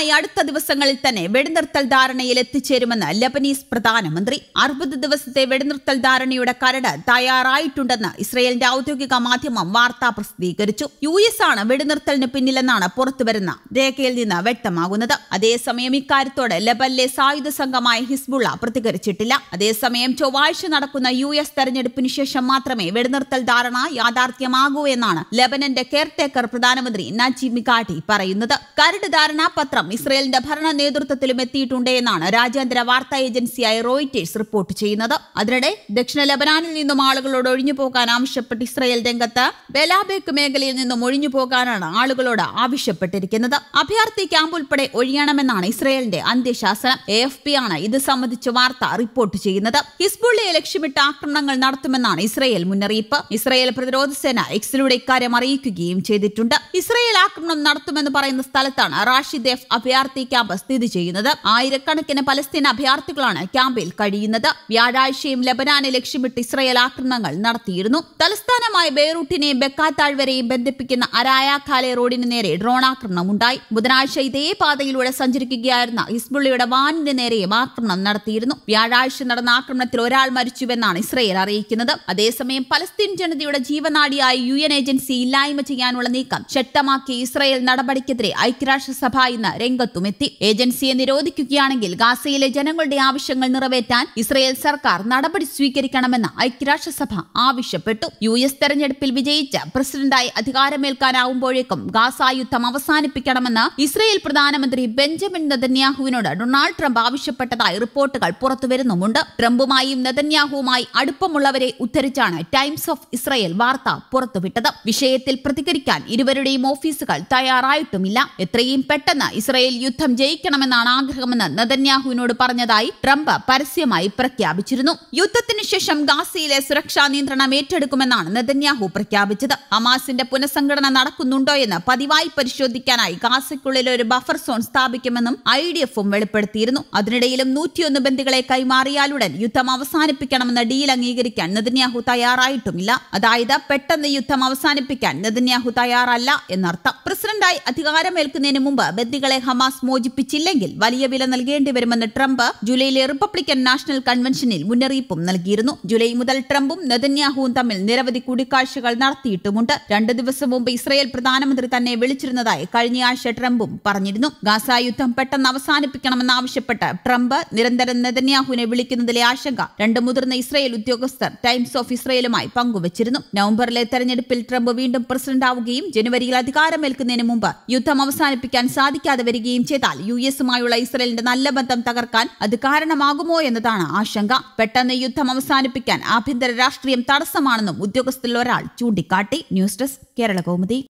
ഇറാനുമായി അടുത്ത ദിവസങ്ങളിൽ തന്നെ വെടിനിർത്തൽ ധാരണയിൽ എത്തിച്ചേരുമെന്ന് ലബനീസ് പ്രധാനമന്ത്രി അറുപത് ദിവസത്തെ വെടിനിർത്തൽ ധാരണയുടെ കരട് തയ്യാറായിട്ടുണ്ടെന്ന് ഇസ്രയേലിന്റെ ഔദ്യോഗിക മാധ്യമം വാർത്താ പ്രസിദ്ധീകരിച്ചു യു എസ് ആണ് വെടിനിർത്തലിന് പിന്നിലെന്നാണ് പുറത്തുവരുന്ന രേഖയിൽ നിന്ന് വ്യക്തമാകുന്നത് അതേസമയം ഇക്കാര്യത്തോട് ലബനിലെ സായുധ സംഘമായ ഹിസ്ബുള്ള പ്രതികരിച്ചിട്ടില്ല അതേസമയം ചൊവ്വാഴ്ച നടക്കുന്ന യു എസ് തെരഞ്ഞെടുപ്പിന് ശേഷം മാത്രമേ വെടിനിർത്തൽ ധാരണ യാഥാർത്ഥ്യമാകൂ എന്നാണ് ലബനന്റെ കെയർടേക്കർ പ്രധാനമന്ത്രി നജീബ് മിക്കാട്ടി പറയുന്നത് കരട് ധാരണാപത്രം ഇസ്രയേലിന്റെ ഭരണ നേതൃത്വത്തിലും എത്തിയിട്ടുണ്ട് എന്നാണ് രാജ്യാന്തര വാർത്താ ഏജൻസിയായ റോയിറ്റേഴ്സ് റിപ്പോർട്ട് ചെയ്യുന്നത് അതിനിടെ ദക്ഷിണ ലബനാനിൽ നിന്നും ആളുകളോട് ഒഴിഞ്ഞു പോകാൻ ആവശ്യപ്പെട്ട് ഇസ്രയേൽ രംഗത്ത് ബെലാബേക്ക് മേഖലയിൽ നിന്നും ഒഴിഞ്ഞു പോകാനാണ് ആളുകളോട് ആവശ്യപ്പെട്ടിരിക്കുന്നത് അഭയാർത്ഥി ക്യാമ്പ് ഉൾപ്പെടെ ഒഴിയണമെന്നാണ് ഇസ്രയേലിന്റെ അന്ത്യശാസനം എ എഫ് പി ആണ് ഇത് സംബന്ധിച്ച് വാർത്ത റിപ്പോർട്ട് ചെയ്യുന്നത് ഹിസ്ബുള്ളയെ ലക്ഷ്യമിട്ട് ആക്രമണങ്ങൾ നടത്തുമെന്നാണ് ഇസ്രയേൽ മുന്നറിയിപ്പ് ഇസ്രയേൽ പ്രതിരോധ സേന എക്സിലൂടെ ഇക്കാര്യം അറിയിക്കുകയും ചെയ്തിട്ടുണ്ട് ഇസ്രയേൽ ആക്രമണം നടത്തുമെന്ന് പറയുന്ന സ്ഥലത്താണ് റാഷിദേഫ് അഭയാർത്ഥി ക്യാമ്പ് സ്ഥിതി ചെയ്യുന്നത് ആയിരക്കണക്കിന് പലസ്തീൻ അഭയാർത്ഥികളാണ് ക്യാമ്പിൽ കഴിയുന്നത് വ്യാഴാഴ്ചയും ലബനാനെ ലക്ഷ്യമിട്ട് ഇസ്രയേൽ ആക്രമണങ്ങൾ നടത്തിയിരുന്നു തലസ്ഥാനമായ ബെയ്റൂട്ടിനെയും ബെക്കാ താഴ്വരയും ബന്ധിപ്പിക്കുന്ന അരായ ഖാലെ റോഡിന് നേരെ ഡ്രോൺ ആക്രമണം ഉണ്ടായി ബുധനാഴ്ച ഇതേ പാതയിലൂടെ സഞ്ചരിക്കുകയായിരുന്ന ഹിസ്ബുള്ളയുടെ വാനിന് നേരെയും ആക്രമണം നടത്തിയിരുന്നു വ്യാഴാഴ്ച നടന്ന ആക്രമണത്തിൽ ഒരാൾ മരിച്ചുവെന്നാണ് ഇസ്രയേൽ അറിയിക്കുന്നത് അതേസമയം പലസ്തീൻ ജനതയുടെ ജീവനാഡിയായ യു എൻ ഏജൻസി ഇല്ലായ്മ ചെയ്യാനുള്ള നീക്കം ശക്തമാക്കിയ ഇസ്രയേൽ നടപടിക്കെതിരെ ഐക്യരാഷ്ട്രസഭ ഇന്ന് രംഗത്തുമെത്തി ഏജൻസിയെ നിരോധിക്കുകയാണെങ്കിൽ ഗാസയിലെ ജനങ്ങളുടെ ആവശ്യങ്ങൾ നിറവേറ്റാൻ ഇസ്രയേൽ സർക്കാർ നടപടി സ്വീകരിക്കണമെന്ന് ഐക്യരാഷ്ട്രസഭ ആവശ്യപ്പെട്ടു യു എസ് തെരഞ്ഞെടുപ്പിൽ വിജയിച്ച് പ്രസിഡന്റായി അധികാരമേൽക്കാനാവുമ്പോഴേക്കും ഗാസ യുദ്ധം അവസാനിപ്പിക്കണമെന്ന് ഇസ്രയേൽ പ്രധാനമന്ത്രി ബെഞ്ചമിൻ നെതന്യാഹുവിനോട് ഡൊണാൾഡ് ട്രംപ് ആവശ്യപ്പെട്ടതായി റിപ്പോർട്ടുകൾ പുറത്തുവരുന്നുമുണ്ട് ട്രംപുമായും നെതന്യാഹുവുമായി അടുപ്പമുള്ളവരെ ഉദ്ധരിച്ചാണ് ടൈംസ് ഓഫ് ഇസ്രയേൽ വാർത്ത പുറത്തുവിട്ടത് വിഷയത്തിൽ പ്രതികരിക്കാൻ ഇരുവരുടെയും ഓഫീസുകൾ തയ്യാറായിട്ടുമില്ല എത്രയും പെട്ടെന്ന് ഇസ്രയേൽ യുദ്ധം ജയിക്കണമെന്നാണ് ആഗ്രഹമെന്ന് നെതന്യാഹുവിനോട് പറഞ്ഞതായി ട്രംപ് പരസ്യമായി പ്രഖ്യാപിച്ചിരുന്നു യുദ്ധത്തിന് ശേഷം ഗാസയിലെ സുരക്ഷാ നിയന്ത്രണം ഏറ്റെടുക്കുമെന്നാണ് നെതന്യാഹു പ്രഖ്യാപിച്ചത് ഹമാസിന്റെ പുനഃസംഘടന നടക്കുന്നുണ്ടോ എന്ന് പതിവായി പരിശോധിക്കാനായി ഗാസയ്ക്കുള്ളിൽ ഒരു ബഫർ സോൺ സ്ഥാപിക്കുമെന്നും ഐ ഡി എഫും വെളിപ്പെടുത്തിയിരുന്നു അതിനിടയിലും നൂറ്റിയൊന്ന് ബന്ദികളെ കൈമാറിയാലുടൻ യുദ്ധം അവസാനിപ്പിക്കണമെന്ന ഡീൽ അംഗീകരിക്കാൻ നെതന്യാഹു തയ്യാറായിട്ടുമില്ല അതായത് പെട്ടെന്ന് യുദ്ധം അവസാനിപ്പിക്കാൻ നെതന്യാഹു തയ്യാറല്ല എന്നർത്ഥം പ്രസിഡന്റായി അധികാരമേൽക്കുന്നതിന് മുമ്പ് ബന്ദികളെ ഹമാസ് മോചിപ്പിച്ചില്ലെങ്കിൽ വലിയ വില നൽകേണ്ടി വരുമെന്ന് ട്രംപ് ജൂലൈയിലെ റിപ്പബ്ലിക്കൻ നാഷണൽ കൺവെൻഷനിൽ മുന്നറിയിപ്പും നൽകിയിരുന്നു ജൂലൈ മുതൽ ട്രംപും നെതന്യാഹുവും തമ്മിൽ നിരവധി കൂടിക്കാഴ്ചകൾ നടത്തിയിട്ടുമുണ്ട് രണ്ടു ദിവസം മുമ്പ് ഇസ്രയേൽ പ്രധാനമന്ത്രി തന്നെ വിളിച്ചിരുന്നതായി കഴിഞ്ഞയാഴ്ച ട്രംപും പറഞ്ഞിരുന്നു ഗാസ യുദ്ധം പെട്ടെന്ന് അവസാനിപ്പിക്കണമെന്നാവശ്യപ്പെട്ട് ട്രംപ് നിരന്തരം നെതന്യാഹുവിനെ വിളിക്കുന്നതിലെ ആശങ്ക രണ്ട് മുതിർന്ന ഇസ്രയേൽ ഉദ്യോഗസ്ഥർ ടൈംസ് ഓഫ് ഇസ്രയേലുമായി പങ്കുവച്ചിരുന്നു നവംബറിലെ തെരഞ്ഞെടുപ്പിൽ ട്രംപ് വീണ്ടും പ്രസിഡന്റാവുകയും ജനുവരിയിൽ അധികാരമേൽക്കുന്നതിന് മുമ്പ് യുദ്ധം അവസാനിപ്പിക്കാൻ സാധിക്കാതെ വരികയും ചെയ്താൽ യു എസുമായുള്ള ഇസ്രയേലിന്റെ നല്ല ബന്ധം തകർക്കാൻ അത് കാരണമാകുമോ എന്നതാണ് ആശങ്ക പെട്ടെന്ന് യുദ്ധം അവസാനിപ്പിക്കാൻ ആഭ്യന്തര രാഷ്ട്രീയം തടസ്സമാണെന്നും ഉദ്യോഗസ്ഥരിൽ ഒരാൾ ചൂണ്ടിക്കാട്ടി ന്യൂസ് ഡെസ്ക് കേരള കൗമുദി